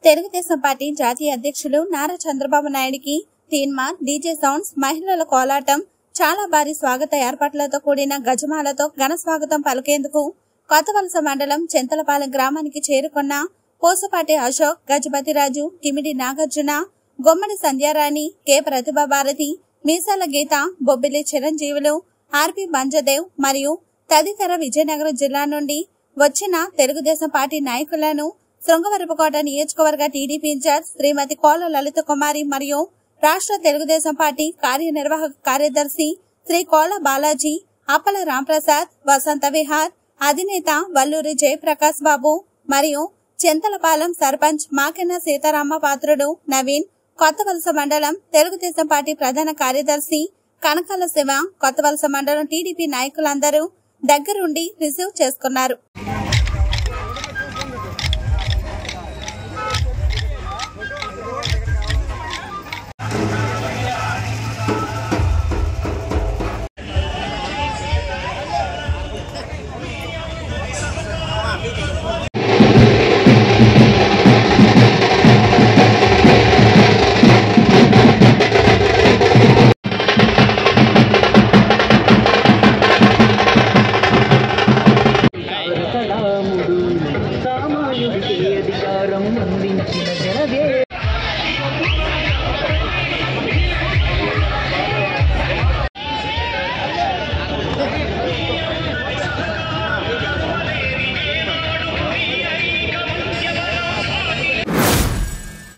Telugu Desam party జాతీయ అధ్యక్షులు నారా చంద్రబాబు నాయుడికి తీన్మార్ డీజే సౌండ్స్ మహిళల కోలాటం చాలా భారీ స్వాగత ఏర్పాట్లతో కూడిన గజమాలతో ఘన స్వాగతం పలికేందుకు కొత్తవలస మండలం చింతలపాలెం గ్రామానికి చేరుకున్న పూసపాటి అశోక్ గజపతిరాజు కిమిడి నాగార్జున గొమ్మడి సంధ్యారాణి కె ప్రతిభా భారతి మీసాల గీత బొబ్బిలి చిరంజీవులు ఆర్పి బంజదేవ్ మరియు తదితర విజయనగరం జిల్లా నుండి వచ్చిన తెలుగుదేశం పార్టీ నాయకులను శృంగవరపుకోట నియోజకవర్గ టీడీపీ ఇన్ఛార్జ్ శ్రీమతి కోల లలిత కుమారి మరియు రాష్ట్ర తెలుగుదేశం పార్టీ కార్యనిర్వాహక కార్యదర్శి శ్రీ కోల బాలాజీ అప్పల రాంప్రసాద్ వసంత విహార్ అధినేత వల్లూరి జయప్రకాష్ బాబు మరియు చింతలపాలెం సర్పంచ్ మాకెన్న సీతారామ పాత్రుడు నవీన్ కొత్తవలస మండలం తెలుగుదేశం పార్టీ ప్రధాన కార్యదర్శి కనకాల శివ కొత్తవలస మండలం టీడీపీ నాయకులందరూ దగ్గరుండి రిసీవ్ చేసుకున్నారు